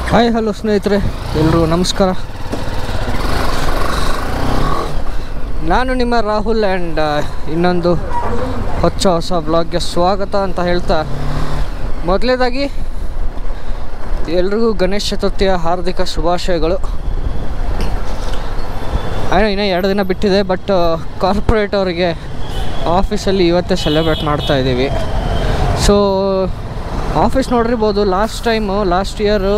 Hi hello ಸ್ನೇಹಿತರೆ ಎಲ್ರಿಗೂ ನಮಸ್ಕಾರ ನಾನು ನಿಮ್ಮ ರಾಹುಲ್ ಆ್ಯಂಡ್ ಇನ್ನೊಂದು ಹೊಚ್ಚ ಹೊಸ ಬ್ಲಾಗ್ಗೆ ಸ್ವಾಗತ ಅಂತ ಹೇಳ್ತಾ ಮೊದಲನೇದಾಗಿ ಎಲ್ರಿಗೂ ಗಣೇಶ ಚತುರ್ಥಿಯ ಹಾರ್ದಿಕ ಶುಭಾಶಯಗಳು ಏನೋ ಇನ್ನೂ ಎರಡು ದಿನ ಬಿಟ್ಟಿದೆ ಬಟ್ ಕಾರ್ಪೊರೇಟ್ ಅವರಿಗೆ ಆಫೀಸಲ್ಲಿ ಇವತ್ತೇ ಸೆಲೆಬ್ರೇಟ್ ಮಾಡ್ತಾ ಇದ್ದೀವಿ ಸೊ ಆಫೀಸ್ ನೋಡಿರ್ಬೋದು last time last year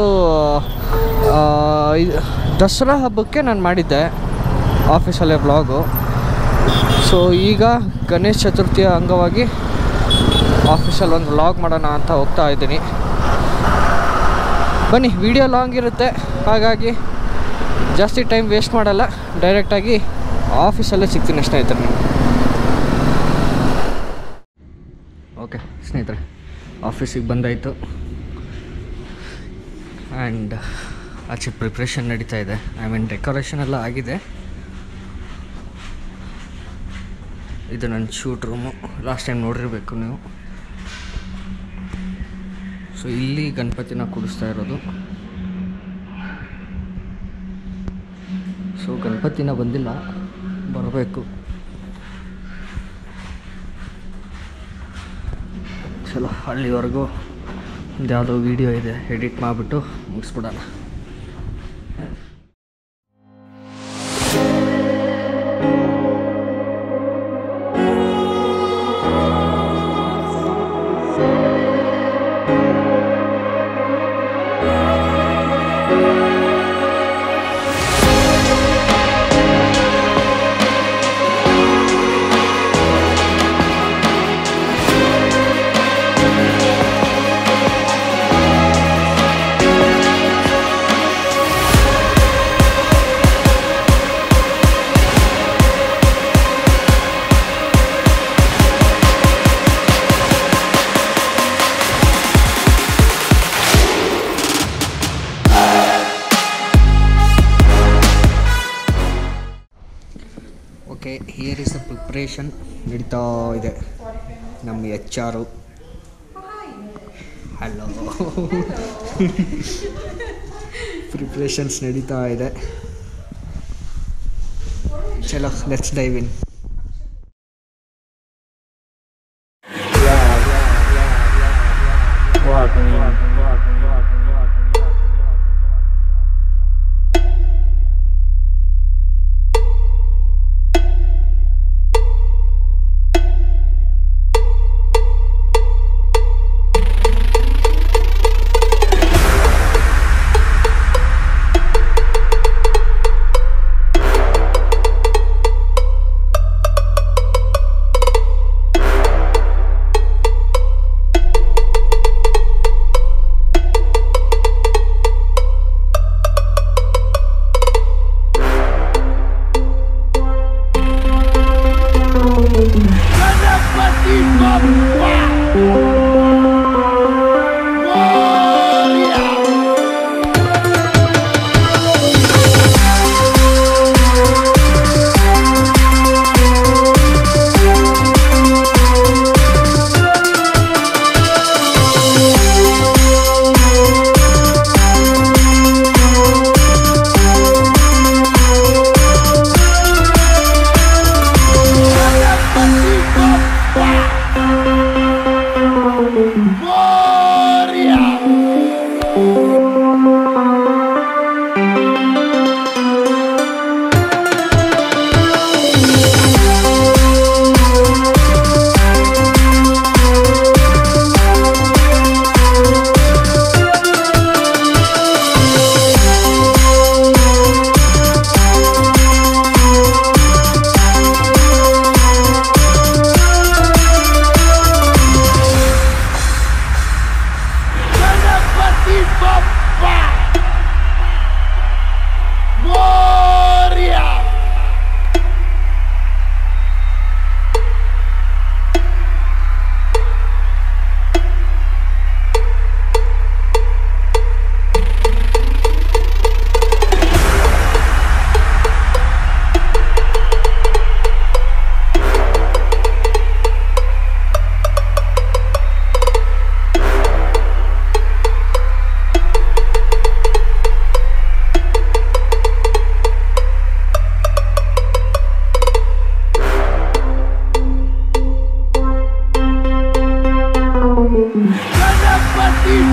Dasara ಹಬ್ಬಕ್ಕೆ ನಾನು ಮಾಡಿದ್ದೆ ಆಫೀಸಲ್ಲೇ ಬ್ಲಾಗು ಸೊ ಈಗ ಗಣೇಶ ಚತುರ್ಥಿಯ ಅಂಗವಾಗಿ ಆಫೀಸಲ್ಲಿ ಒಂದು ವ್ಲಾಗ್ ಮಾಡೋಣ ಅಂತ ಹೋಗ್ತಾ ಇದ್ದೀನಿ ಬನ್ನಿ ವಿಡಿಯೋ ಲಾಂಗ್ ಇರುತ್ತೆ ಹಾಗಾಗಿ ಜಾಸ್ತಿ ಟೈಮ್ ವೇಸ್ಟ್ ಮಾಡಲ್ಲ ಡೈರೆಕ್ಟಾಗಿ ಆಫೀಸಲ್ಲೇ ಸಿಗ್ತೀನಿ ಸ್ನೇಹಿತರೆ ನೀವು ಓಕೆ ಸ್ನೇಹಿತರೆ ಆಫೀಸಿಗೆ ಬಂದಾಯಿತು ಆ್ಯಂಡ್ ಆಚೆ ಪ್ರಿಪ್ರೇಷನ್ ನಡೀತಾ ಇದೆ ಐ ಮೀನ್ ಡೆಕೋರೇಷನ್ ಎಲ್ಲ ಆಗಿದೆ ಇದು ನನ್ನ ಶೂಟ್ ರೂಮು ಲಾಸ್ಟ್ ಟೈಮ್ ನೋಡಿರಬೇಕು ನೀವು ಸೊ ಇಲ್ಲಿ ಗಣಪತಿನ ಕೂಡಿಸ್ತಾ ಇರೋದು ಸೊ ಗಣಪತಿನ ಬಂದಿಲ್ಲ ಬರಬೇಕು ಚಲೋ ಅಲ್ಲಿವರೆಗೂ ಒಂದು ಯಾವುದೋ ವೀಡಿಯೋ ಇದೆ ಎಡಿಟ್ ಮಾಡಿಬಿಟ್ಟು ಮುಗಿಸ್ಬಿಡೋಣ okay here is the preparation ನಡೀತಾ ಇದೆ ನಮ್ಮ ಎಚ್ ಆರು ಹಲೋ ಪ್ರಿಪ್ರೇಷನ್ಸ್ ನಡೀತಾ ಇದೆ ಚಲೋ let's dive in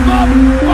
Come on!